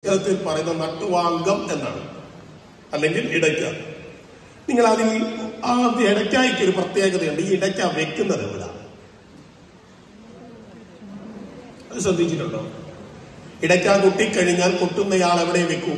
സംസ്കൃതത്തിൽ പറയുന്ന നട്ടുവാങ്കം എന്നാണ് അല്ലെങ്കിൽ ഇടയ്ക്ക നിങ്ങൾ അതിൽ ആ ഇടയ്ക്കായ്ക്ക് ഒരു പ്രത്യേകതയുണ്ട് ഈ ഇടയ്ക്ക വെക്കുന്നത് എവിടെ അത് ശ്രദ്ധിച്ചിട്ടുണ്ടോ ഇടയ്ക്ക കൊട്ടിക്കഴിഞ്ഞാൽ കൊട്ടുന്നയാൾ എവിടെ വെക്കും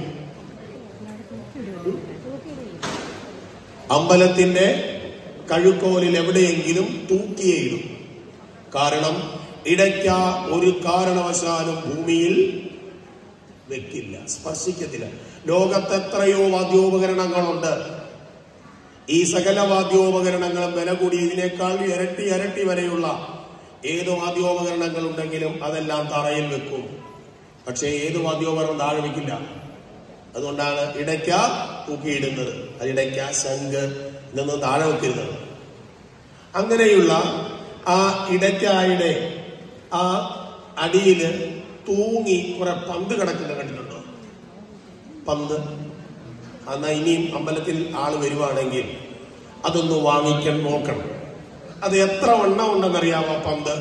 അമ്പലത്തിന്റെ കഴുക്കോലിൽ എവിടെയെങ്കിലും തൂക്കിയിടും കാരണം ഇടയ്ക്ക ഒരു കാരണവശാലും ഭൂമിയിൽ വെക്കില്ല സ്പർശിക്കത്തില്ല ലോകത്ത് എത്രയോ വാദ്യോപകരണങ്ങളുണ്ട് ഈ സകല വാദ്യോപകരണങ്ങളും വില കൂടി ഇതിനേക്കാൾ ഇരട്ടി ഇരട്ടി വരെയുള്ള ഏത് വാദ്യോപകരണങ്ങൾ ഉണ്ടെങ്കിലും അതെല്ലാം തറയിൽ വെക്കും പക്ഷേ ഏത് വാദ്യോപകരണം താഴെ വെക്കില്ല അതുകൊണ്ടാണ് ഇടയ്ക്ക തൂക്കിയിടുന്നത് അത് ഇടയ്ക്ക ശംഖ് ഇതൊന്നും താഴെ വെക്കരുത് അങ്ങനെയുള്ള ആ ഇടയ്ക്കായുടെ ആ അടിയില് തൂങ്ങി കുറെ പന്ത് കിടക്കുന്നത് കണ്ടിട്ടുണ്ടോ പന്ത് എന്നാ ഇനിയും അമ്പലത്തിൽ ആള് വരുവാണെങ്കിൽ അതൊന്ന് വാങ്ങിക്കാൻ നോക്കണം അത് എത്ര വണ്ണം ഉണ്ടെന്നറിയാമോ പന്ത്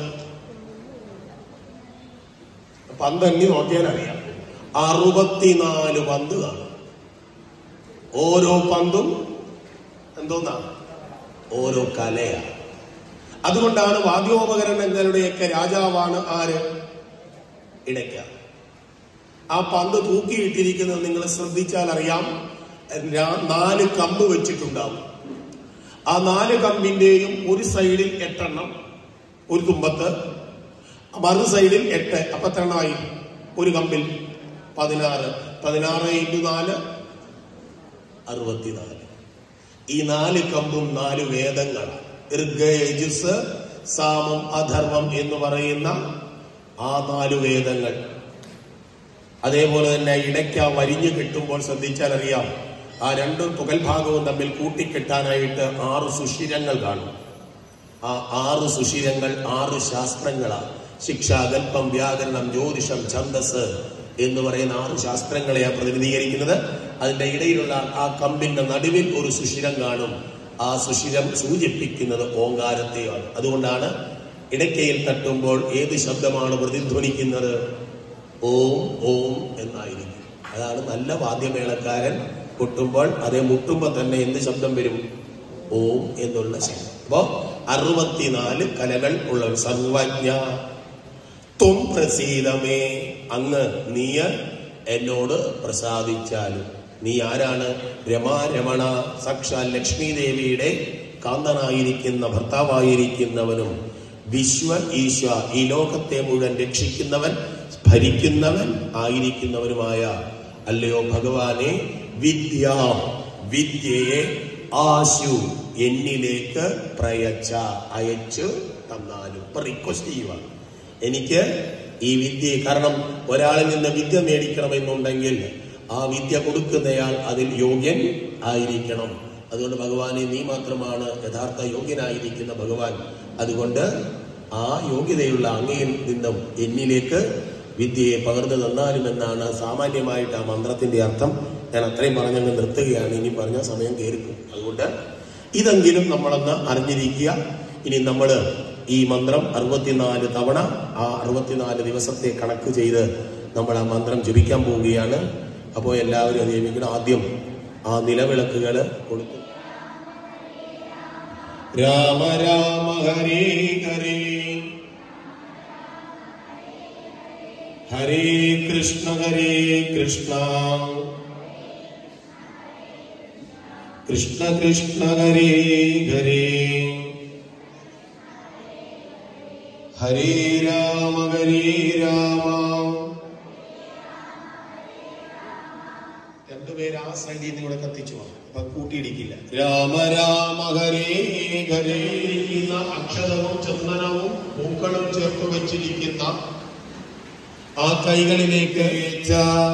പന്ത് എണ്ണി നോക്കിയാൽ അറിയാം അറുപത്തിനാല് പന്ത് കാണും ഓരോ പന്തും എന്തോന്നാണ് ഓരോ കലയാണ് അതുകൊണ്ടാണ് വാദ്യോപകരണങ്ങളുടെയൊക്കെ രാജാവാണ് ആര് ഇടയ്ക്ക ആ പന്ത് തൂക്കിയിട്ടിരിക്കുന്നത് നിങ്ങൾ ശ്രദ്ധിച്ചാൽ അറിയാം രാ- നാല് കമ്പ് വെച്ചിട്ടുണ്ടാവും ആ നാല് കമ്പിന്റെയും ഒരു സൈഡിൽ എട്ടെണ്ണം ഒരു തുമ്പത്ത് മറു സൈഡിൽ എട്ട് അപ്പൊ എത്ര എണ്ണമായി ഒരു കമ്പിൽ പതിനാറ് പതിനാറ് ഇൻറ്റു നാല് അറുപത്തിനാല് ഈ നാല് കമ്പും നാല് വേദങ്ങളാണ് ഋഗ് യജുസ് സാമം അധർവം എന്ന് പറയുന്ന ആ നാല് വേദങ്ങൾ അതേപോലെ തന്നെ ഇടയ്ക്ക വരിഞ്ഞു കിട്ടുമ്പോൾ ശ്രദ്ധിച്ചാൽ അറിയാം ആ രണ്ടും തുകൽ ഭാഗവും തമ്മിൽ കൂട്ടിക്കെട്ടാനായിട്ട് ആറ് സുഷിരങ്ങൾ കാണും ആ ആറ് സുഷിരങ്ങൾ ആറ് ശാസ്ത്രങ്ങളാണ് ശിക്ഷ ഗൽപ്പം വ്യാകരണം ജ്യോതിഷം ഛന്ദസ് എന്ന് പറയുന്ന ആറ് ശാസ്ത്രങ്ങളെയാണ് പ്രതിനിധീകരിക്കുന്നത് അതിന്റെ ഇടയിലുള്ള ആ കമ്പിന്റെ നടുവിൽ ഒരു സുഷിരം കാണും ആ സുഷിരം സൂചിപ്പിക്കുന്നത് ഓങ്കാരത്തെയാണ് അതുകൊണ്ടാണ് ഇടയ്ക്കയിൽ തട്ടുമ്പോൾ ഏത് ശബ്ദമാണ് പ്രതിധ്വനിക്കുന്നത് ഓം ഓം എന്നായിരിക്കും അതാണ് നല്ല വാദ്യമേളക്കാരൻ കൊട്ടുമ്പോൾ അതേ മുട്ടുമ്പോൾ തന്നെ എന്ത് ശബ്ദം വരും ഓം എന്നുള്ള ശബ്ദം അപ്പോ അറുപത്തിനാല് കലകൾ ഉള്ള സർവജ്ഞ ത്വം പ്രസീതമേ അങ്ങ് നീ എന്നോട് പ്രസാദിച്ചാലും നീ ആരാണ് രമാരമണ സാക്ഷാൽ ലക്ഷ്മി ദേവിയുടെ കാന്തനായിരിക്കുന്ന ഭർത്താവായിരിക്കുന്നവനും വിശ്വ ഈശ്വ ഈ ലോകത്തെ മുഴുവൻ രക്ഷിക്കുന്നവൻ ഭരിക്കുന്നവൻ ആയിരിക്കുന്നവനുമായ അല്ലയോ ഭഗവാനെ വിദ്യ വിദ്യയെ ആശു എന്നിലേക്ക് പ്രയച്ച അയച്ചു തന്നാലും ഇപ്പൊ റിക്വസ്റ്റ് ചെയ്യുക എനിക്ക് ഈ വിദ്യ കാരണം ഒരാളിൽ നിന്ന് വിദ്യ മേടിക്കണമെന്നുണ്ടെങ്കിൽ ആ വിദ്യ കൊടുക്കുന്നയാൾ അതിൽ യോഗ്യൻ ആയിരിക്കണം അതുകൊണ്ട് ഭഗവാനെ നീ മാത്രമാണ് യഥാർത്ഥ യോഗ്യനായിരിക്കുന്ന ഭഗവാൻ അതുകൊണ്ട് ആ യോഗ്യതയുള്ള അങ്ങയിൽ നിന്നും എന്നിലേക്ക് വിദ്യയെ പകർന്നു തന്നാലും എന്നാണ് സാമാന്യമായിട്ട് ആ മന്ത്രത്തിന്റെ അർത്ഥം ഞാൻ അത്രയും പറഞ്ഞങ്ങ് നിർത്തുകയാണ് ഇനി പറഞ്ഞ സമയം കയറിക്കും അതുകൊണ്ട് ഇതെങ്കിലും നമ്മളൊന്ന് അറിഞ്ഞിരിക്കുക ഇനി നമ്മൾ ഈ മന്ത്രം അറുപത്തിനാല് തവണ ആ അറുപത്തിനാല് ദിവസത്തെ കണക്ക് ചെയ്ത് നമ്മൾ ആ മന്ത്രം ജപിക്കാൻ പോവുകയാണ് അപ്പോൾ എല്ലാവരും അത് ജപിക്കണം ആദ്യം ആ നിലവിളക്കുകൾ കൊടുത്തു രാമ രാമ ഹരേ ഹരേ ഹരേ കൃഷ്ണ ഹരേ കൃഷ്ണ കൃഷ്ണ കൃഷ്ണ ഹരേ ഹരേ ഹരേ രാമ ഹരേ രാമ രണ്ടുപേര് ആ സൈഡിൽ നിന്ന് ഇവിടെ കത്തിച്ചു വാ. അപ്പൊ കൂട്ടിയിടിക്കില്ല രാമ രാമ ഹരേ ഹരേ ഇരിക്കുന്ന അക്ഷരവും ചന്ദനവും പൂക്കളും ചേർത്ത് വെച്ചിരിക്കുന്ന ആ കൈകളിലേക്ക് ഏച്ച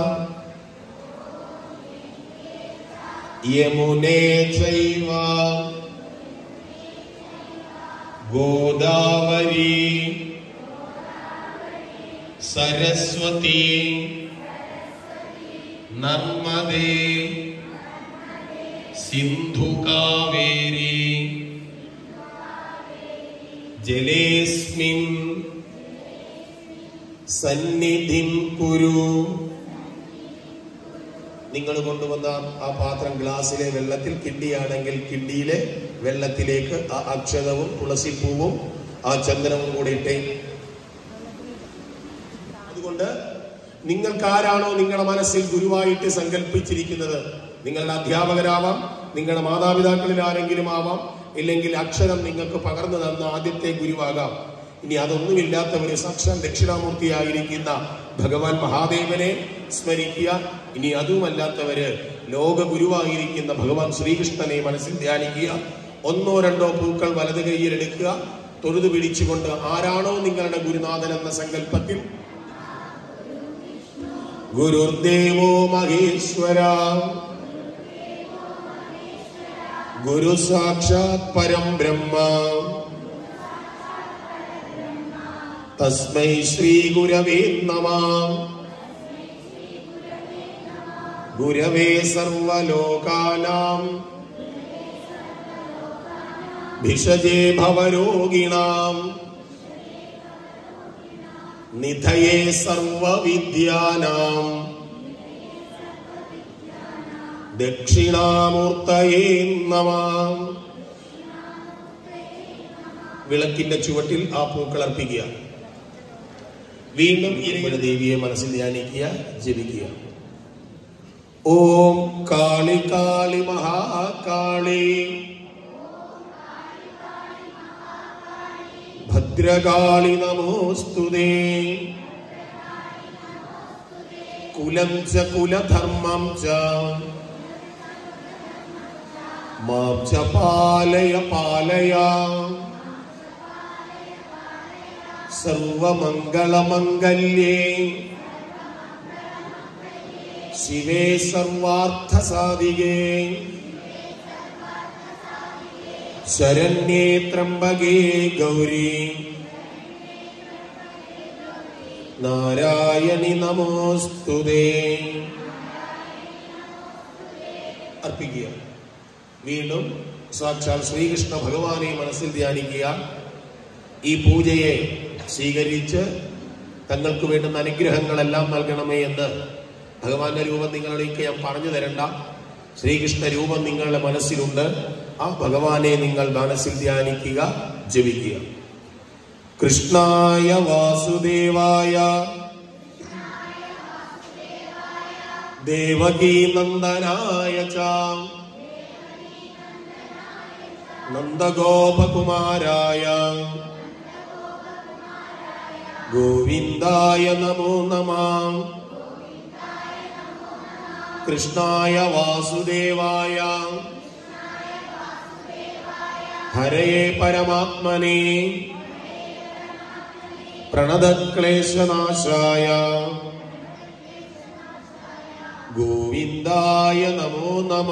യമുനേ ചൈവ ഗോദാവരി സരസ്വതി നർമ്മദേ സിന്ധു കാവേരി ജലേസ്മിൻ സന്നിധിം കുരു നിങ്ങൾ കൊണ്ടുവന്ന ആ പാത്രം ഗ്ലാസ്സിലെ വെള്ളത്തിൽ കിണ്ടിയാണെങ്കിൽ കിണ്ടിയിലെ വെള്ളത്തിലേക്ക് ആ അക്ഷതവും തുളസിപ്പൂവും ആ ചന്ദനവും കൂടി ഇട്ടേ അതുകൊണ്ട് നിങ്ങൾക്ക് ആരാണോ നിങ്ങളുടെ മനസ്സിൽ ഗുരുവായിട്ട് സങ്കല്പിച്ചിരിക്കുന്നത് നിങ്ങളുടെ അധ്യാപകരാവാം നിങ്ങളുടെ മാതാപിതാക്കളിൽ ആരെങ്കിലും ആവാം ഇല്ലെങ്കിൽ അക്ഷരം നിങ്ങൾക്ക് പകർന്നു തന്ന ആദ്യത്തെ ഗുരുവാകാം ഇനി അതൊന്നുമില്ലാത്തവര് സാക്ഷാൽ ദക്ഷിണാമൂർത്തിയായിരിക്കുന്ന ഭഗവാൻ മഹാദേവനെ സ്മരിക്കുക ഇനി അതുമല്ലാത്തവര് ലോക ഗുരുവായിരിക്കുന്ന ഭഗവാൻ ശ്രീകൃഷ്ണനെ മനസ്സിൽ ധ്യാനിക്കുക ഒന്നോ രണ്ടോ പൂക്കൾ വലത് കൈയിൽ എടുക്കുക തൊഴുതു പിടിച്ചുകൊണ്ട് ആരാണോ നിങ്ങളുടെ ഗുരുനാഥൻ എന്ന സങ്കല്പത്തിൽ ഗുരുദേവോ മഹേശ്വര ഗുരു സാക്ഷാത് പരം ബ്രഹ്മ തസ്മൈ ശ്രീ ഗുരവേ നമ ഗുരവേ സർവലോകാനാം ഭിഷജേ ഭവരോഗിണാം നിധയേ സർവവിദ്യാനാം ദക്ഷിണാമൂർത്തയേ നമ വിളക്കിന്റെ ചുവട്ടിൽ ആ പൂക്കൾ അർപ്പിക്കുക വീണ്ടും ഇരുപത് ദേവിയെ മനസ്സിൽ ധ്യാനിക്കുക ജപിക്കുക ഓം കാളി കാളി മഹാകാളി ഭദ്രകാളി നമോസ്തുതേ കുലം ച കുലധർമ്മം ച മാം ച പാലയ പാലയ സർവമംഗളമംഗല്യേ ശിവേ സർവാർത്ഥസാധികേ ശരണ്യേ ത്രംബകേ ഗൗരി നാരായണി നമോസ്തുതേ അർപ്പിക്കുക വീണ്ടും സാക്ഷാൽ ശ്രീകൃഷ്ണ ഭഗവാനെ മനസ്സിൽ ധ്യാനിക്കുക ഈ പൂജയെ സ്വീകരിച്ച് തങ്ങൾക്ക് വേണ്ടുന്ന അനുഗ്രഹങ്ങളെല്ലാം നൽകണമേ എന്ന് ഭഗവാന്റെ രൂപം നിങ്ങളിലേക്ക് ഞാൻ പറഞ്ഞു തരണ്ട ശ്രീകൃഷ്ണ രൂപം നിങ്ങളുടെ മനസ്സിലുണ്ട് ആ ഭഗവാനെ നിങ്ങൾ മനസ്സിൽ ധ്യാനിക്കുക ജപിക്കുക കൃഷ്ണായ വാസുദേവായ ദേവകീ നന്ദനായ ച നന്ദഗോപകുമാരായ ഗോവിന്ദായ നമോ നമ കൃഷ്ണായ വാസുദേവായ ഹരയെ പരമാത്മനെ പ്രണതക്ലേശനാശായ ഗോവിന്ദായ നമോ നമ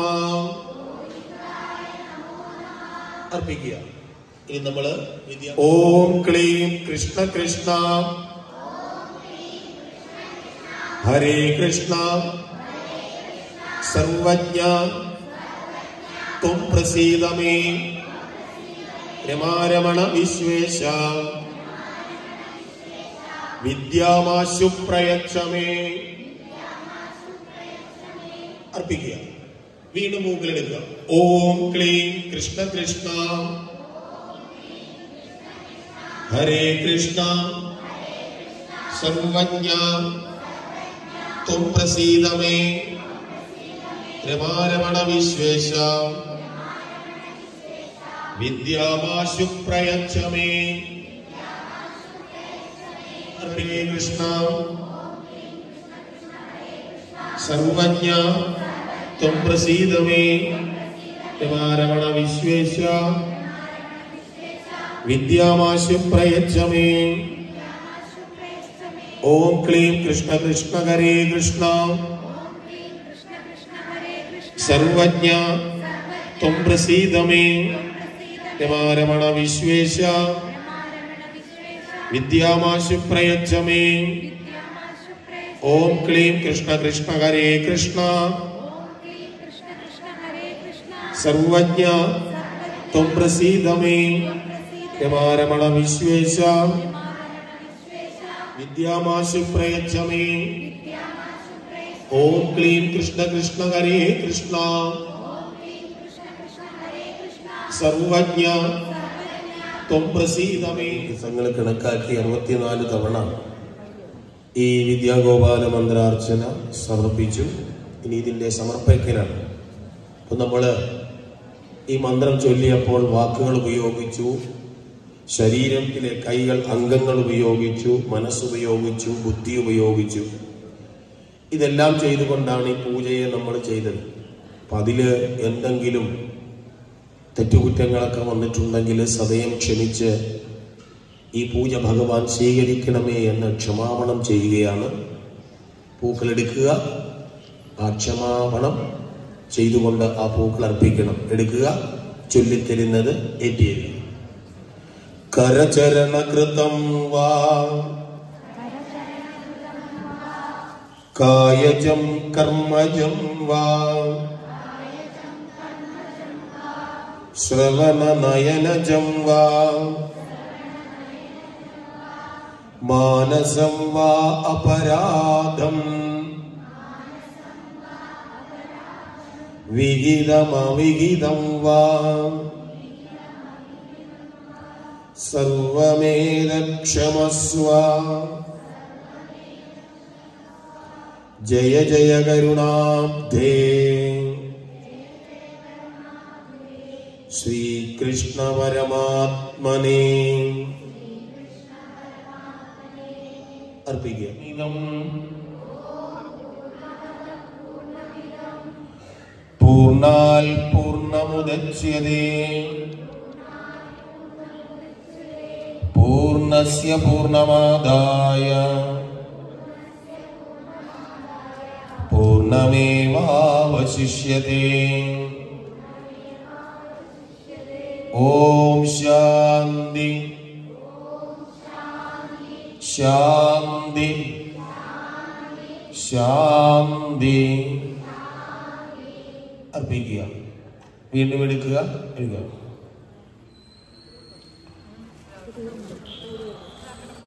അർപ്പിക്കുക ഇനി നമ്മള് വിദ്യ ഓം ക്ലീം കൃഷ്ണ കൃഷ്ണ ഹരേ കൃഷ്ണ സർവജ്ഞ ത്വം പ്രസീദ മേ രമാരമണ വിശ്വേശ വിദ്യാമാശു പ്രയച്ഛമേ അർപ്പിക്കുക വീണ്ടും മൂക്കിലെടുക്കുക ഓം ക്ലീം കൃഷ്ണ കൃഷ്ണ ഹരേ കൃഷ്ണ സർവജ്ഞ ത്വം പ്രസീദ മേ രമാരമണ വിശ്വേശ വിദ്യാമാശു പ്രയച്ഛമേ ഹരേ കൃഷ്ണ സർവജ്ഞ ത്വം പ്രസീദ മേ രമാരമണ വിശ്വേശ വിദ്യാമാശു പ്രയച്ഛമേ ഓം ക്ലീം കൃഷ്ണ കൃഷ്ണ ഹരേ കൃഷ്ണ സർവജ്ഞ ത്വം പ്രസീദ മേ രമാരമണ വിശ്വേശ വിദ്യാമാശു പ്രയച്ഛമേ ഓം ക്ലീം കൃഷ്ണ കൃഷ്ണ ഹരേ കൃഷ്ണ സർവജ്ഞ ത്വം പ്രസീദ മേ രമാരമണ വിശ്വേശ വിദ്യാമാശു പ്രയച്ഛമേ ഓം ക്ലീം കൃഷ്ണ കൃഷ്ണ ഹരേ കൃഷ്ണ സർവജ്ഞ ത്വം പ്രസീതമേ ദിവസങ്ങൾ കണക്കാക്കി അറുപത്തിനാല് തവണ ഈ വിദ്യാഗോപാല മന്ത്രാർച്ചന സമർപ്പിച്ചു ഇനി ഇതിന്റെ സമർപ്പിക്കലാണ് അപ്പൊ നമ്മള് ഈ മന്ത്രം ചൊല്ലിയപ്പോൾ വാക്കുകൾ ഉപയോഗിച്ചു ശരീരത്തിലെ കൈകൾ അംഗങ്ങൾ ഉപയോഗിച്ചു മനസ്സുപയോഗിച്ചു ബുദ്ധി ഉപയോഗിച്ചു ഇതെല്ലാം ചെയ്തുകൊണ്ടാണ് ഈ പൂജയെ നമ്മൾ ചെയ്തത് അപ്പൊ അതില് എന്തെങ്കിലും തെറ്റുകുറ്റങ്ങളൊക്കെ വന്നിട്ടുണ്ടെങ്കിൽ സദയം ക്ഷമിച്ച് ഈ പൂജ ഭഗവാൻ സ്വീകരിക്കണമേ എന്ന് ക്ഷമാപണം ചെയ്യുകയാണ് പൂക്കൾ എടുക്കുക ആ ക്ഷമാപണം ചെയ്തുകൊണ്ട് ആ പൂക്കൾ അർപ്പിക്കണം എടുക്കുക ചൊല്ലിത്തരുന്നത് ഏറ്റിയത് കരചരണകൃതം വാ കായജം കർമ്മജം വാ ശ്രവണനയനജം വാ മാനസം വാ അപരാധം വിഹിതമവിഹിതം വാ സർവമേതക്ഷമസ്വ ജയ ജയ കരുണാബ്ധേ ശ്രീകൃഷ്ണ പരമാത്മനെ അർപ്പിക്കുക ഇതം പൂർണ്ണാൽ പൂർണ്ണമുദച്യതേ പൂർണ്ണസ്യ പൂർണ്ണമാദായ പൂർണ്ണമേവാവശിഷ്യത്തെ ഓം ശാന്തി ശാന്തി ശാന്തി അർപ്പിക്കുക വീണ്ടും എടുക്കുക എഴുതുക